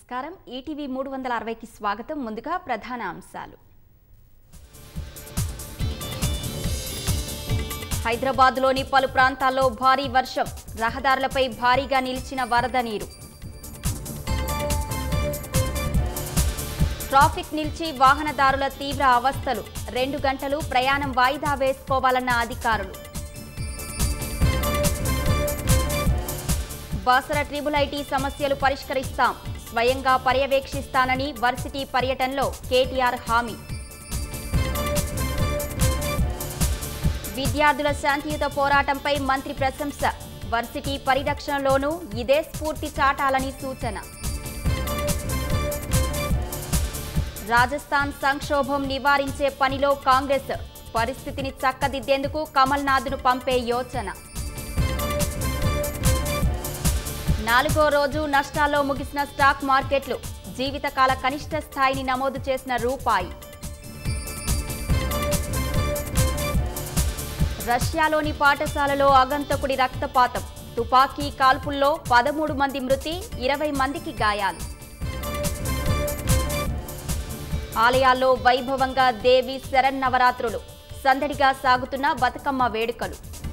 నమస్కారం ఈటీవీ మూడు వందల అరవైకి స్వాగతం ముందుగా ప్రధాన అంశాలు హైదరాబాద్లోని పలు ప్రాంతాల్లో భారీ వర్షం రహదారులపై భారీగా నిలిచిన వరద నీరు ట్రాఫిక్ నిలిచి వాహనదారుల తీవ్ర అవస్థలు రెండు గంటలు ప్రయాణం వాయిదా వేసుకోవాలన్న అధికారులు బాసర ట్రిబుల్ ఐటీ సమస్యలు పరిష్కరిస్తాం స్వయంగా పర్యవేక్షిస్తానని వర్సిటీ పర్యటనలో కేటీఆర్ హామీ విద్యార్థుల శాంతియుత పోరాటంపై మంత్రి ప్రశంస వర్సిటీ పరిరక్షణలోనూ ఇదే స్ఫూర్తి చాటాలని సూచన రాజస్థాన్ సంక్షోభం నివారించే పనిలో కాంగ్రెస్ పరిస్థితిని చక్కదిద్దేందుకు కమల్నాథ్ను పంపే యోచన నాలుగో రోజు నష్టాల్లో ముగిసిన స్టాక్ మార్కెట్లు జీవితకాల కనిష్ట స్థాయిని నమోదు చేసిన రూపాయి రష్యాలోని పాఠశాలలో ఆగంతకుడి రక్తపాతం తుపాకీ కాల్పుల్లో పదమూడు మంది మృతి ఇరవై మందికి గాయాలు ఆలయాల్లో వైభవంగా దేవి శరన్నవరాత్రులు సందడిగా సాగుతున్న బతుకమ్మ వేడుకలు